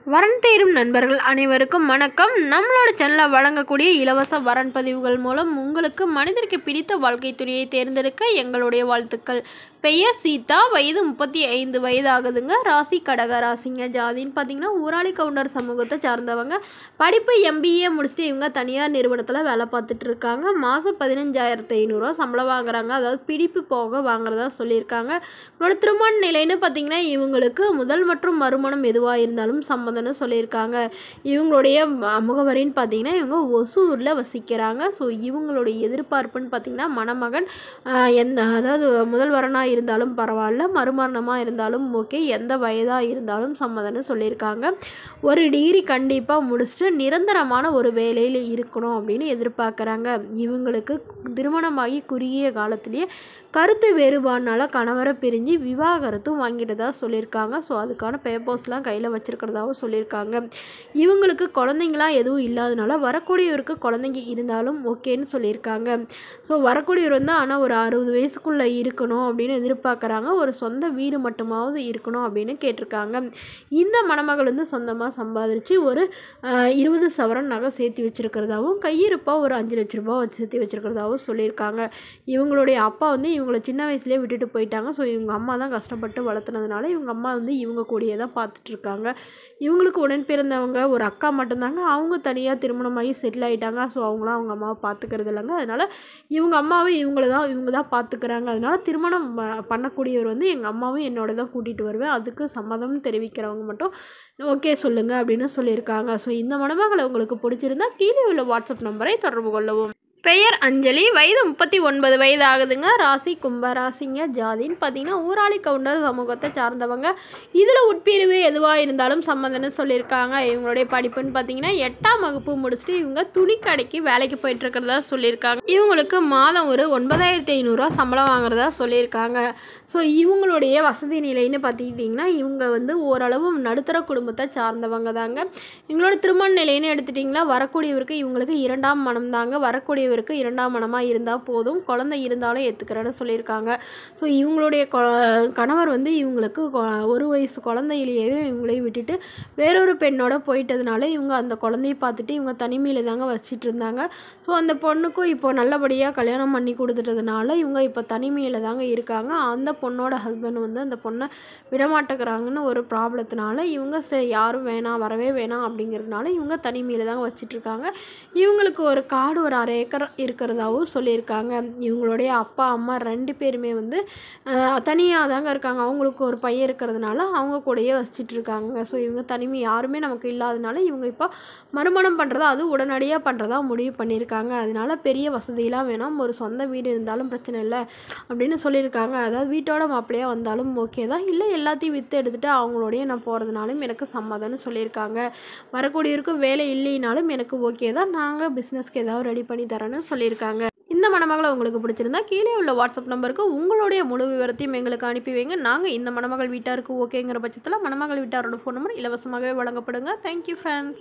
வரன் தேடும் நண்பர்கள் அனைவருக்கும் வணக்கம் நம்மளோட சேனலில் வழங்கக்கூடிய இலவச வரன் பதிவுகள் மூலம் உங்களுக்கு மனிதருக்கு பிடித்த வாழ்க்கை துணையை தேர்ந்தெடுக்க எங்களுடைய வாழ்த்துக்கள் பெயர் சீதா வயது முப்பத்தி ஐந்து வயது ஆகுதுங்க ராசி கடக ராசிங்க ஜாதின்னு பார்த்தீங்கன்னா ஊராளி கவுண்டர் சமூகத்தை சார்ந்தவங்க படிப்பு எம்பிஏ முடிச்சுட்டு இவங்க தனியார் நிறுவனத்தில் வேலை பார்த்துட்டு இருக்காங்க மாதம் பதினஞ்சாயிரத்து ஐநூறுரூவா சம்பளம் வாங்குறாங்க அதாவது பிடிப்பு போக வாங்குறதா சொல்லியிருக்காங்க இவங்களோட திருமண நிலைன்னு பார்த்தீங்கன்னா இவங்களுக்கு முதல் மற்றும் மறுமணம் எதுவாக இருந்தாலும் சம்மதம்னு சொல்லியிருக்காங்க இவங்களுடைய ம- முகவரின்னு பார்த்தீங்கன்னா இவங்க ஒசூரில் வசிக்கிறாங்க ஸோ இவங்களுடைய எதிர்பார்ப்புன்னு பார்த்தீங்கன்னா மணமகன் ஆஹ், எந்த அதாவது முதல் வரனாக இருந்தாலும் பரவாயில்ல மறுமணமாக இருந்தாலும் ஓகே எந்த வயதாக இருந்தாலும் சம்மதம்னு சொல்லியிருக்காங்க ஒரு டிகிரி கண்டிப்பாக முடிச்சுட்டு நிரந்தரமான ஒரு வேலையில் இருக்கணும் அப்படின்னு எதிர்பார்க்குறாங்க இவங்களுக்கு திருமணமாகி குறுகிய காலத்திலேயே கருத்து வேறுபாடுனால கணவரை பிரிஞ்சு விவாகரத்தும் வாங்கிட்டதா சொல்லியிருக்காங்க ஸோ அதுக்கான பேப்பர்ஸ்லாம் கையில் வச்சிருக்கிறதாவும் சொல்லியிருக்காங்க இவங்களுக்கு குழந்தைங்களாம் எதுவும் இல்லாதனால வரக்கூடியவருக்கு குழந்தைங்க இருந்தாலும் ஓகேன்னு சொல்லியிருக்காங்க ஸோ வரக்கூடியவர் வந்து ஆனால் ஒரு அறுபது வயசுக்குள்ளே இருக்கணும் அப்படின்னு எதிர்பார்க்குறாங்க ஒரு சொந்த வீடு மட்டுமாவது இருக்கணும் அப்படின்னு கேட்டிருக்காங்க இந்த மணமகள் வந்து சொந்தமாக சம்பாதிச்சு ஒரு ஆஹ், இருபது சவரன் நகை சேர்த்து வச்சிருக்கிறதாவும் கையிருப்பாக ஒரு அஞ்சு லட்ச ரூபாய் வச்சு சேர்த்து வச்சிருக்கிறதாவும் சொல்லியிருக்காங்க இவங்களுடைய அப்பா வந்து இவங்கள சின்ன வயசுலேயே விட்டுட்டு போயிட்டாங்க ஸோ இவங்க அம்மா தான் கஷ்டப்பட்டு வளர்த்துனதுனால இவங்க அம்மா வந்து இவங்க கூடயே தான் பார்த்துட்டு இருக்காங்க இவங்களுக்கு உடன் பிறந்தவங்க ஒரு அக்கா மட்டும்தாங்க அவங்க தனியாக திருமணமாகி செட்டில் ஆகிட்டாங்க ஸோ அவங்களாம் அவங்க அம்மாவை பார்த்துக்கிறது இல்லைங்க அதனால் இவங்க அம்மாவை இவங்கள தான் இவங்க தான் பார்த்துக்கிறாங்க அதனால திருமணம் ப- பண்ணக்கூடியவர் வந்து எங்கள் அம்மாவும் என்னோட தான் கூட்டிகிட்டு வருவேன் அதுக்கு சம்மதம் தெரிவிக்கிறவங்க மட்டும் ஓகே சொல்லுங்கள் அப்படின்னு சொல்லியிருக்காங்க ஸோ இந்த மணமகளை உங்களுக்கு பிடிச்சிருந்தா கீழே உள்ள வாட்ஸ்அப் நம்பரை தொடர்பு கொள்ளவும் பெயர் அஞ்சலி வயது முப்பத்தி ஒன்பது வயது ஆகுதுங்க ராசி கும்ப ராசிங்க ஜாதின்னு பார்த்தீங்கன்னா ஊராளி கவுண்டர் சமூகத்தை சார்ந்தவங்க இதில் உட்பிரிவு எதுவாக இருந்தாலும் சம்மந்தம்னு சொல்லியிருக்காங்க இவங்களுடைய படிப்புன்னு பார்த்தீங்கன்னா எட்டாம் வகுப்பு முடிச்சுட்டு இவங்க துணி கடைக்கு வேலைக்கு போயிட்டு இருக்கிறதா சொல்லியிருக்காங்க இவங்களுக்கு மாதம் ஒரு ஒன்பதாயிரத்தி ஐநூறுரூவா சம்பளம் வாங்குறதா சொல்லியிருக்காங்க ஸோ இவங்களுடைய வசதி நிலைன்னு பார்த்துக்கிட்டிங்கன்னா இவங்க வந்து ஓரளவு நடுத்தர குடும்பத்தை சார்ந்தவங்க தாங்க இவங்களோட திருமண நிலைன்னு எடுத்துட்டிங்கன்னா வரக்கூடியவருக்கு இவங்களுக்கு இரண்டாம் மனம் தாங்க வரக்கூடியவருக்கு இரண்டாம் மனமாக இருந்தால் போதும் குழந்தை இருந்தாலும் ஏற்றுக்கிறேன்னு சொல்லியிருக்காங்க ஸோ இவங்களுடைய கொ- கணவர் வந்து இவங்களுக்கு கொ- ஒரு வயசு குழந்தையிலேயே இவங்களையும் விட்டுட்டு வேறொரு பெண்ணோட போயிட்டதுனால இவங்க அந்த குழந்தைய பார்த்துட்டு இவங்க தனிமையில் தாங்க வச்சிட்டு இருந்தாங்க ஸோ அந்த பொண்ணுக்கும் இப்போ நல்லபடியாக கல்யாணம் பண்ணி கொடுத்துட்டதுனால இவங்க இப்போ தனிமையில் தாங்க இருக்காங்க அந்த பொண்ணோட ஹஸ்பண்ட் வந்து அந்த பொண்ணை விடமாட்டேங்கிறாங்கன்னு ஒரு ப்ராப்ளத்தினால இவங்க சரி யாரும் வேணாம் வரவே வேணாம் அப்படிங்கிறதுனால இவங்க தனிமையில் தாங்க வச்சிட்டு இருக்காங்க இவங்களுக்கு ஒரு காடு ஒரு அரை ஏக்கர் இருக்கிறதாவும் சொல்லியிருக்காங்க இவங்களுடைய அப்பா அம்மா ரெண்டு பேருமே வந்து தனியாக தாங்க இருக்காங்க அவங்களுக்கு ஒரு பையன் இருக்கிறதுனால அவங்க கூடயே வச்சிட்டு இருக்காங்க ஸோ இவங்க தனிமை யாருமே நமக்கு இல்லாதனால இவங்க இப்போ மறுமணம் பண்ணுறதா அது உடனடியாக பண்ணுறதா முடிவு பண்ணியிருக்காங்க அதனால பெரிய வசதியெலாம் வேணாம் ஒரு சொந்த வீடு இருந்தாலும் பிரச்சனை இல்லை அப்படின்னு சொல்லியிருக்காங்க அதாவது வீட்டோட மாப்பிள்ளையாக வந்தாலும் ஓகே தான் இல்லை எல்லாத்தையும் விற்று எடுத்துகிட்டு அவங்களோடய நான் போகிறதுனாலும் எனக்கு சம்மதம்னு சொல்லியிருக்காங்க வரக்கூடியவருக்கு வேலை இல்லைனாலும் எனக்கு ஓகே தான் நாங்கள் பிஸ்னஸ்க்கு ஏதாவது ரெடி பண்ணி தரேன்னு சொல்லியிருக்காங்க இந்த மணமகளை உங்களுக்கு பிடிச்சிருந்தா கீழே உள்ள வாட்ஸ்அப் நம்பருக்கு உங்களுடைய முழு விவரத்தையும் எங்களுக்கு அனுப்பி வைங்க நாங்கள் இந்த மணமகள் வீட்டாருக்கு ஓகேங்கிற பட்சத்தில் மணமகள் வீட்டாரோட ஃபோன் நம்பர் இலவசமாகவே வழங்கப்படுங்க தேங்க்யூ ஃப்ரெண்ட்ஸ்